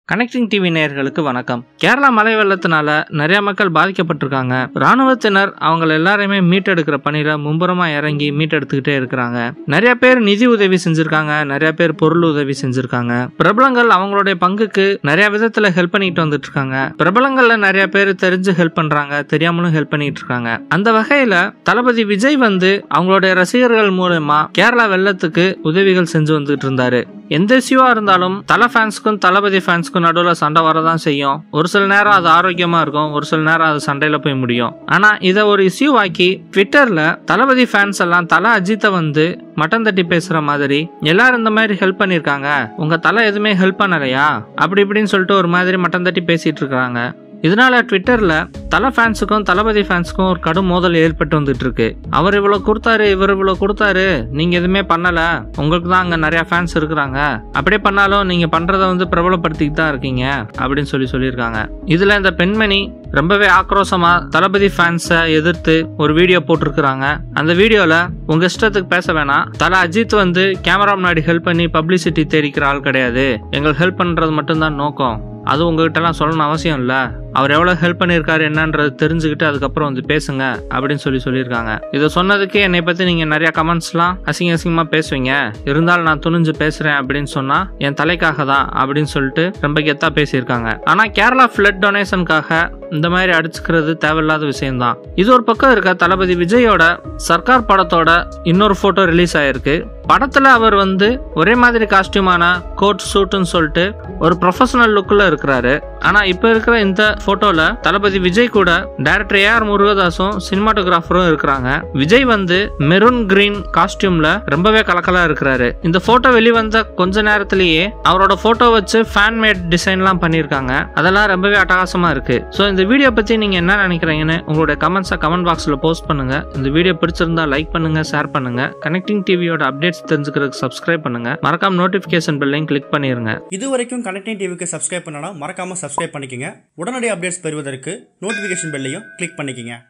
connecting TV நேயர்களுக்கு வணக்கம் கேரளா மழை வெள்ளத்தினால நிறைய மக்கள் பாதிக்கப்பட்டிருக்காங்க ராணுவத்தினர் அவங்க எல்லாரையுமே மீட்டெடுக்கிற பணியில மும்புறமா இறங்கி மீட்டெடுத்துக்கிட்டே இருக்கிறாங்க நிறைய பேர் நிதி உதவி செஞ்சிருக்காங்க நிறைய பேர் பொருள் உதவி செஞ்சிருக்காங்க பிரபலங்கள் அவங்களுடைய பங்குக்கு நிறைய விதத்துல ஹெல்ப் பண்ணிட்டு வந்துட்டு இருக்காங்க பிரபலங்கள்ல நிறைய பேர் தெரிஞ்சு ஹெல்ப் பண்றாங்க தெரியாமலும் ஹெல்ப் பண்ணிட்டு இருக்காங்க அந்த வகையில தளபதி விஜய் வந்து அவங்களுடைய ரசிகர்கள் மூலமா கேரளா வெள்ளத்துக்கு உதவிகள் செஞ்சு வந்துட்டு இருந்தாரு எந்த இஷ்யூவா இருந்தாலும் தலை ஃபேன்ஸ்க்கும் தளபதி ஃபேன்ஸ்க்கும் நடுவில் சண்டை வரதான் செய்யும் ஒரு சில நேரம் அது ஆரோக்கியமா இருக்கும் ஒரு சில நேரம் அது சண்டையில போய் முடியும் ஆனா இதை ஒரு இஷ்யூ ஆக்கி ட்விட்டர்ல தளபதி ஃபேன்ஸ் எல்லாம் தலை அஜித்தை வந்து மட்டன் தட்டி பேசுற மாதிரி எல்லாரும் இந்த மாதிரி ஹெல்ப் பண்ணிருக்காங்க உங்க தலை எதுவுமே ஹெல்ப் பண்ணலையா அப்படி இப்படின்னு சொல்லிட்டு ஒரு மாதிரி மட்டன் தட்டி பேசிட்டு இருக்காங்க இதனால ட்விட்டர்ல தலை ஃபேன்ஸுக்கும் தளபதி ஃபேன்ஸுக்கும் ஒரு கடும் மோதல் ஏற்பட்டு வந்துட்டு இருக்கு அவர் இவ்வளவு கொடுத்தாரு இவர் இவ்வளவு கொடுத்தாரு நீங்க எதுவுமே பண்ணல உங்களுக்கு தான் அங்க நிறைய ஃபேன்ஸ் இருக்கிறாங்க அப்படியே பண்ணாலும் நீங்க பண்றத வந்து பிரபலப்படுத்திட்டு தான் இருக்கீங்க அப்படின்னு சொல்லி சொல்லியிருக்காங்க இதுல இந்த பெண்மணி ரொம்பவே ஆக்ரோஷமா தளபதி ஃபேன்ஸை எதிர்த்து ஒரு வீடியோ போட்டிருக்கிறாங்க அந்த வீடியோல உங்க இஷ்டத்துக்கு பேச வேணாம் தலை அஜித் வந்து கேமரா முன்னாடி ஹெல்ப் பண்ணி பப்ளிசிட்டி தெரிவிக்கிற ஆள் கிடையாது எங்களுக்கு ஹெல்ப் பண்றது மட்டும்தான் நோக்கம் அது உங்ககிட்டலாம் சொல்லணும் அவசியம் இல்லை அவர் எவ்வளோ ஹெல்ப் பண்ணியிருக்காரு என்னன்றது தெரிஞ்சுக்கிட்டு அதுக்கப்புறம் வந்து பேசுங்க அப்படின்னு சொல்லி சொல்லியிருக்காங்க இதை சொன்னதுக்கு என்னை பற்றி நீங்கள் நிறைய கமெண்ட்ஸ்லாம் அசிங்க அசிங்கமாக பேசுவீங்க இருந்தாலும் நான் துணிஞ்சு பேசுகிறேன் அப்படின்னு சொன்னால் என் தலைக்காக தான் அப்படின்னு சொல்லிட்டு ரொம்ப கெத்தாக பேசியிருக்காங்க ஆனால் கேரளா ஃப்ளட் டொனேஷனுக்காக இந்த மாதிரி அடிச்சுக்கிறது தேவையில்லாத விஷயம்தான் இது ஒரு பக்கம் இருக்க தளபதி விஜயோட சர்க்கார் படத்தோட இன்னொரு ஃபோட்டோ ரிலீஸ் ஆயிருக்கு படத்துல அவர் வந்து ஒரே மாதிரி காஸ்டியூமான கோட் சூட்டுன்னு சொல்லிட்டு ஒரு ப்ரொஃபஷனல் லுக்கில் இருக்கிறாரு ஆனா இப்ப இருக்கிற இந்த போட்டோல தளபதி விஜய் கூட டைரக்டர் ஏ ஆர் முருகதாஸும் சினிமாட்டோகிராஃபரும் இருக்கிறாங்க விஜய் வந்து மெரூன் கிரீன் காஸ்டியூம்ல ரொம்பவே கலக்கலா இருக்கிறாரு இந்த போட்டோ வெளிவந்த கொஞ்ச நேரத்திலேயே அவரோட போட்டோ வச்சு ஃபேன் மேட் டிசைன்லாம் பண்ணியிருக்காங்க அதெல்லாம் ரொம்பவே அட்டகாசமா இருக்கு ஸோ இந்த வீடியோ பத்தி நீங்க என்ன நினைக்கிறீங்கன்னு உங்களுடைய கமெண்ட்ஸை கமெண்ட் பாக்ஸ்ல போஸ்ட் பண்ணுங்க இந்த வீடியோ பிடிச்சிருந்தா லைக் பண்ணுங்க ஷேர் பண்ணுங்க கனெக்டிங் டிவியோட அப்டேட்ஸ் தெரிஞ்சுக்கிறதுக்கு சப்ஸ்கிரைப் பண்ணுங்க மறக்காம நோட்டிபிகேஷன் பெல்லையும் கிளிக் பண்ணிருங்க இது வரைக்கும் கனெக்டிங் டிவிக்கு சப்ஸ்கிரைப் பண்ணனா மறக்காம சப்ஸ்கிரைப் பண்ணிக்கங்க உடனடி அப்டேட்ஸ் பெறுவதற்கு நோட்டிஃபிகேஷன் பெல்லையும் கிளிக் பண்ணிக்கங்க